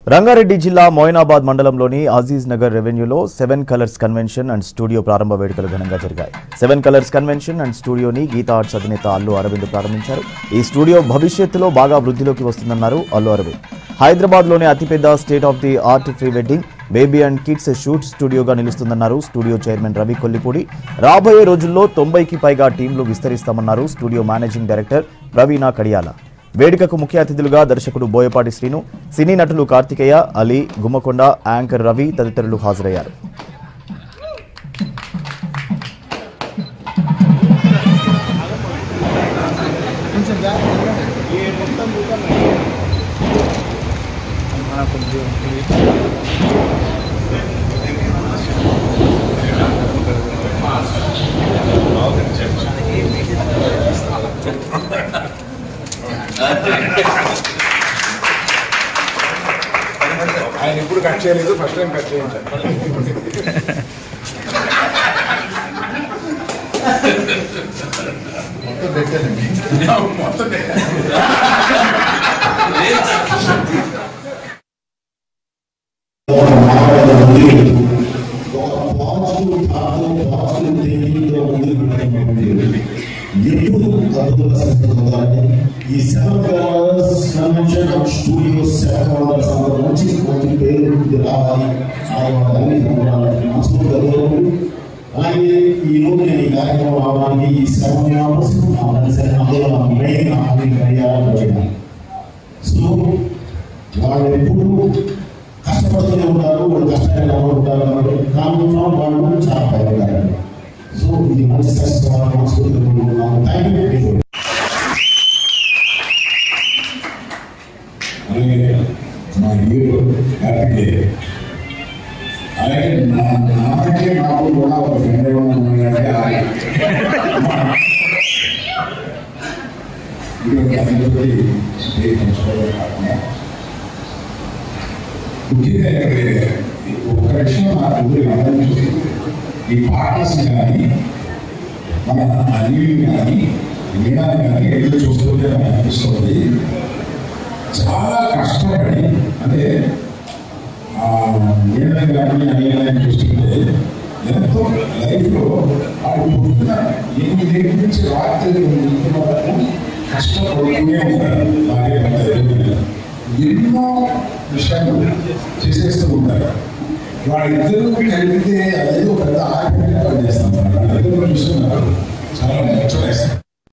రంగారెడ్డి జిల్లా మోయినాబాద్ మండలంలోని అజీజ్ నగర్ రెవెన్యూలో seven colours convention and studio ప్రారంభ వేడుకలు ఘనంగా జరిగాయి సెవెన్ కలర్స్ కన్వెన్షన్ అండ్ స్టూడియోని గీతా ఆర్ట్స్ అధినేత అల్లు అరవింద్ ప్రారంభించారు ఈ స్టూడియో భవిష్యత్తులో బాగా వృద్ధిలోకి వస్తుందన్నారు అల్లు అరవింద్ హైదరాబాద్లోని అతిపెద్ద state of the art pre wedding baby and kids shoot స్టూడియోగా నిలుస్తుందన్నారు స్టూడియో చైర్మన్ రవి కొల్లిపూడి రాబోయే రోజుల్లో తొంభైకి పైగా టీంలు విస్తరిస్తామన్నారు studio managing director Praveena Kadiyala వేడుకకు ముఖ్య అతిథులుగా దర్శకుడు బోయపాటి శ్రీను సినీ నటులు కార్తికేయ అలీ గుమ్మకొండ యాంకర్ రవి తదితరులు హాజరయ్యారు ఆయన ఎప్పుడు కట్ చేయలేదు ఫస్ట్ టైం కట్ చేయించారు మొత్తం పెట్టానండి మొత్తం ఈ seven colours convention of studio seven colours మంచి మంచి పేరు ఇది రావాలి రావాలని మనస్ఫూర్తిగా కోరుకుంటూ అలాగే ఈ రోజు నేను ఈ కార్యక్రమం రావడానికి ఈ సెవెన్ మెంబర్స్ నా ఫ్రెండ్స్ అందులో నా మెయిన్ ఆమె అయ్యాలని సో వాళ్ళు ఎప్పుడు కష్టపడుతూనే ఉంటారు వాళ్ళు కష్టంగా ఉంటారు కానీ వాళ్ళు చాలా భయపడతారు సో ఇది మంచి సక్సెస్ కావాలని మనస్ఫూర్తిగా కోరుకుంటున్నాను థ్యాంక్ యూ అలాగే మా హీరో హ్యాపీ అలాగే నా నాకే నాకు కూడా ఒక ఫ్రెండ్ ఉన్నాడంటే ఆయన. ఇది ఒక అందరికీ స్టేజ్ పంచుకోవడం కాకుండా ముఖ్యంగా ఇక్కడ ఒక విషయం నాకు ఊరికి అందరం చూసి ఈ పార్ట్నర్స్ కానీ మన అనిల్ కానీ వీణాన్ని కానీ ఎదురు చూస్తుంటే నాకు అనిపిస్తుంది చాలా కష్టపడి అంటే వీళ్ళని కానీ అనిలని చూస్తుంటే ఎంతో లైఫ్లో వాడు పుట్టిన ఎనిమిది నుంచి రాత్రి ఎనిమిది వరకు కష్టపడుతూనే ఉంటారు భార్య భర్త ఇద్దరు. ఎన్నో విషయాలు చేసేస్తూ ఉంటారు వాళ్ళిద్దరూ కలిపితే అదేదో పెద్ద ఆర్టిగా పనిచేస్తాం వాళ్ళిద్దరు చూస్తున్నారు చాలా ముచ్చటేస్తారు